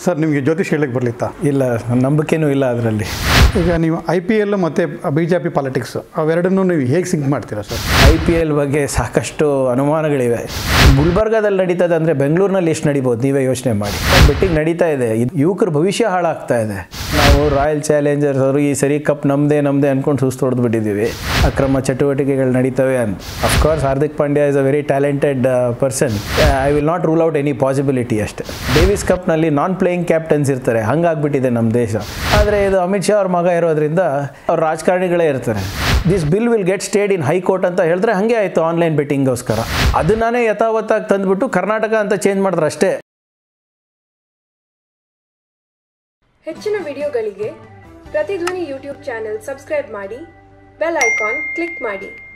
sir ನಿಮಗೆ ಜ್ಯೋತಿಷ್ ಹೇಳಕ್ಕೆ ಬರಲಿತ್ತಾ ಇಲ್ಲ ನಂಬಿಕೆನೂ ಇಲ್ಲ ಅದರಲ್ಲಿ ಈಗ ನೀವು ಐ ಪಿ ಎಲ್ ಮತ್ತು ಬಿ ಜೆ ಪಿ ಪಾಲಿಟಿಕ್ಸ್ ಅವೆರಡನ್ನೂ ನೀವು ಹೇಗೆ ಸಿಂಕ್ ಮಾಡ್ತೀರಾ ಸರ್ ಐ ಪಿ ಎಲ್ ಬಗ್ಗೆ ಸಾಕಷ್ಟು ಅನುಮಾನಗಳಿವೆ ಗುಲ್ಬರ್ಗಾದಲ್ಲಿ ನಡೀತದೆ ಅಂದರೆ ಬೆಂಗಳೂರಿನಲ್ಲಿ ಎಷ್ಟು ನಡಿಬೋದು ನೀವೇ ಯೋಚನೆ ಮಾಡಿ ಬೆಟ್ಟಿಂಗ್ ನಡೀತಾ ಇದೆ ಇದ್- ಯುವಕರ ಭವಿಷ್ಯ ಹಾಳಾಗ್ತಾ ಇದೆ ನಾವು ರಾಯಲ್ ಚಾಲೆಂಜರ್ಸ್ ಅವರು ಈ ಸರಿ ಕಪ್ ನಮ್ಮದೇ ನಮ್ಮದೇ ಅಂದ್ಕೊಂಡು ಸುಸ್ತು ಹೊಡೆದು ಬಿಟ್ಟಿದ್ದೀವಿ ಅಕ್ರಮ ಚಟುವಟಿಕೆಗಳು ನಡೀತವೆ ಅಂತ of course Hardik Pandya is a very talented person I will not rule out any possibility ಅಷ್ಟೇ ಡೇವಿಸ್ ಕಪ್ನಲ್ಲಿ ನಾನ್ ಪ್ಲೇಯಿಂಗ್ ಕ್ಯಾಪ್ಟನ್ಸ್ ಇರ್ತಾರೆ ಹಂಗಾಗ್ಬಿಟ್ಟಿದೆ ನಮ್ಮ ದೇಶ ಆದರೆ ಇದು ಅಮಿತ್ ಶಾ ಅವ್ರ ಮಗ ಇರೋದ್ರಿಂದ ಅವ್ರು ರಾಜಕಾರಣಿಗಳೇ ಇರ್ತಾರೆ this bill will get stayed in high court ಅಂತ ಹೇಳಿದ್ರೆ ಹಾಗೆ ಆಯಿತು ಆನ್ಲೈನ್ ಬೆಟ್ಟಿಂಗೋಸ್ಕರ ಅದನ್ನೇ ಯಥಾವತ್ತಾಗಿ ತಂದುಬಿಟ್ಟು ಕರ್ನಾಟಕ ಅಂತ ಚೇಂಜ್ ಮಾಡಿದ್ರೆ ಅಷ್ಟೇ ಹೆಚ್ಚಿನ ವಿಡಿಯೋಗಳಿಗೆ ಪ್ರತಿಧ್ವನಿ ಯೂಟ್ಯೂಬ್ ಚಾನೆಲ್ ಸಬ್ಸ್ಕ್ರೈಬ್ ಮಾಡಿ ಬೆಲ್ ಐಕಾನ್ ಕ್ಲಿಕ್ ಮಾಡಿ